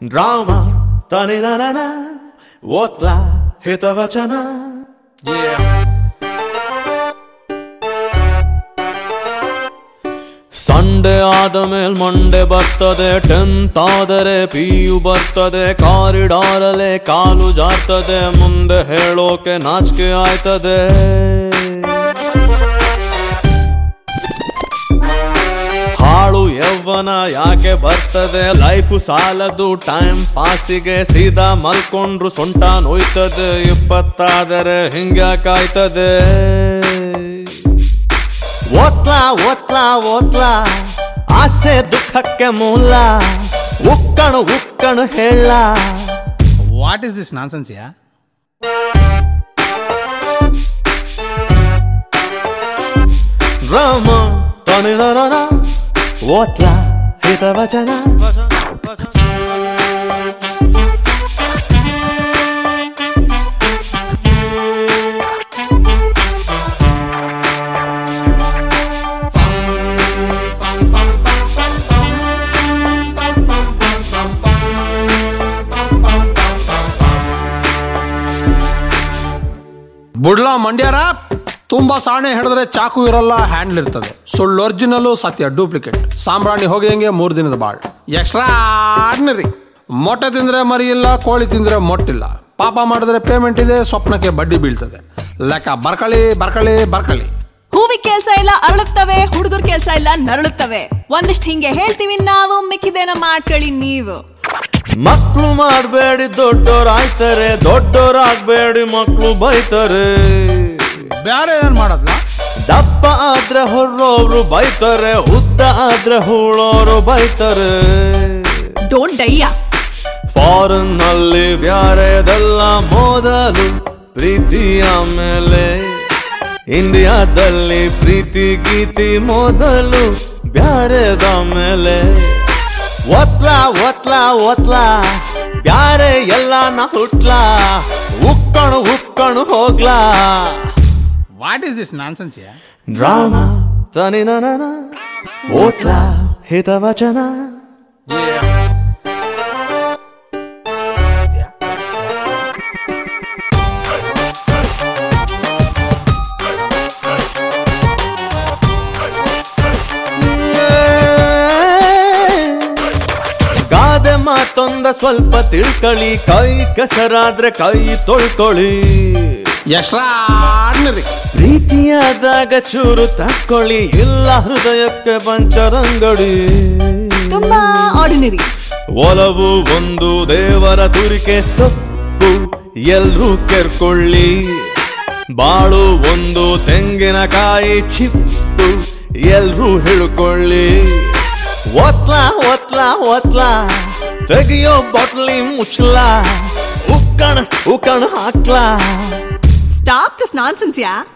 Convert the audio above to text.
drama ತನಿನನ ಓದ್ಲ ಹಿತವಚನ Sunday ಆದ ಮೇಲ್ ಮಂಡೆ ಬರ್ತದೆ tenth ಆದರೆ ಪಿ ಯು ಬರ್ತದೆ ಕಾರಿಡಾರಲ್ಲೇ ಕಾಲು ಜಾರ್ತದೆ ಮುಂದೆ ಹೇಳೋಕೆ ನಾಚಿಕೆ ಆಯ್ತದೆ ಹಾಳು ಯೌವನ ಯಾಕೆ ಬರ್ತದೆ ಲೈಫು ಸಾಲದು ಟೈಮ್ ಪಾಸಿಗೆ ಸೀದಾ ಮಲ್ಕೊಂಡ್ರು ಸೊಂಟ ನೋಯ್ತದೆ ಇಪ್ಪತ್ತಾದರೆ ಹಿಂಗ್ಯಾಕಾಯ್ತದೆ ಓತ್ಲಾ ಓತ್ಲಾ ಓತ್ಲಾ ಆಸೆ ದುಃಖಕ್ಕೆ ಮೂಲ ಉಕ್ಕಣು ಉಕ್ಕಣು ಹೇಳ ವಾಟ್ ಇಸ್ ದಿಸ್ ನಾನ್ಸೆನ್ಸ್ ಯಾ ರಾಮ ತನಿನನ ಓತ್ಲಾ ಹಿತವಚನ ಬುಡ್ಲ ಮಂಡ್ಯಾರ ತುಂಬಾ ಸಾಣೆ ಹಿಡಿದ್ರೆ ಚಾಕು ಇರಲ್ಲ ಹ್ಯಾಂಡ್ಲ್ ಇರ್ತದೆ ಸುಳ್ಳು ಒರಿಜಿನಲ್ ಸತ್ಯ ಡೂಪ್ಲಿಕೇಟ್ ಸಾಂಬ್ರಾಣಿ ಹೋಗಿಯಂಗೆ ಮೂರು ದಿನದ ಬಾಳ್ ಎಕ್ಸ್ಟ್ರಾ ಆರ್ಡಿನರಿ ಮೊಟ್ಟೆ ತಿಂದ್ರೆ ಮರಿ ಇಲ್ಲ ಕೋಳಿ ತಿಂದ್ರೆ ಮೊಟ್ಟಿಲ್ಲ ಪಾಪ ಮಾಡಿದ್ರೆ ಪೇಮೆಂಟ್ ಇದೆ ಸ್ವಪ್ನಕ್ಕೆ ಬಡ್ಡಿ ಬೀಳ್ತದೆ ಲೆಕ್ಕ ಬರ್ಕಳಿ ಬರ್ಕಳಿ ಬರ್ಕಳಿ ಹೂವಿಗ್ ಕೆಲ್ಸ ಇಲ್ಲ ಅರಳುತ್ತವೆ ಹುಡುಗರ್ ಕೆಲ್ಸ ಇಲ್ಲ ನರಳುತ್ತವೆ ಒಂದಿಷ್ಟು ಹಿಂಗೆ ಹೇಳ್ತೀವಿ ನಾವು ಮಿಕ್ಕಿದೇನ ಮಾಡ್ಕೊಳ್ಳಿ ನೀವು ಮಕ್ಳು ಮಾಡಬೇಡಿ ದೊಡ್ಡೋರಾಯ್ತಾರೆ ದೊಡ್ಡೋರಾಗ್ಬೇಡಿ ಮಕ್ಳು ಬೈತಾರೆ ಬೇರೆ ಏನ್ ಮಾಡದ್ಲ ದಪ್ಪ ಆದ್ರೆ ಹೊರ್ರೋರು ಬೈತಾರೆ ಉದ್ದ ಆದ್ರೆ ಹೂಳೋರು ಬೈತಾರೆ ಡೋಂಟ್ ಡೈಯ ಫಾರಿನ್ ನಲ್ಲಿ ಬ್ಯಾರೆದೆಲ್ಲ ಮೊದಲು ಪ್ರೀತಿ ಆಮೇಲೆ ಇಂಡಿಯಾದಲ್ಲಿ ಪ್ರೀತಿ ಗೀತಿ ಮೊದಲು ಬ್ಯಾರೆದ ಮೇಲೆ ಒತ್ಲಾ ಒತ್ಲಾ ಒತ್ಲಾ ಬ್ಯಾರೆ ಎಲ್ಲ ನ ಹುಟ್ಲಾ ಉಕ್ಕಣು ಉಕ್ಕಣು ಹೋಗ್ಲಾ ವಾಟ್ ಇಸ್ ದಿಸ್ ನಾನ್ಸೆನ್ಸ್ ಯಾ ಡ್ರಾಮಾ ತನಿನನ ಓತ್ಲಾ ಹಿತವಚನ ಗಾದೆ ಮಾತೊಂದ ಸ್ವಲ್ಪ ತಿಳ್ಕೊಳ್ಳಿ ಕೈ ಕೆಸರಾದ್ರೆ ಕೈ ತೊಳ್ಕೊಳ್ಳಿ ಎಕ್ಸ್ಟ್ರಾ ಆರ್ಡಿನರಿ ಪ್ರೀತಿಯಾದಾಗ ಚೂರು ತಕ್ಕೊಳ್ಳಿ ಇಲ್ಲ ಹೃದಯಕ್ಕೆ ಪಂಚರಂಗಡಿ ತುಂಬಾ ಆರ್ಡಿನರಿ ಒಲವು ಒಂದು ದೇವರ ತುರಿಕೆ ಸೊಪ್ಪು ಎಲ್ರೂ ಕೆರ್ಕೊಳ್ಳಿ ಬಾಳು ಒಂದು ತೆಂಗಿನಕಾಯಿ ಚಿಪ್ಪು ಎಲ್ರೂ ಹಿಡ್ಕೊಳ್ಳಿ ಒತ್ಲಾ ಒತ್ಲಾ ಒತ್ಲಾ ತೆಗಿಯೋ ಬಾಟ್ಲಿ ಮುಚ್ಚಲಾ ಉಕ್ಕಣ ಉಕ್ಕಣ ಹಾಕ್ಲಾ ಸ್ಟಾಪ್ ದಿಸ್ ನಾನ್ಸೆನ್ಸ್ ಯಾ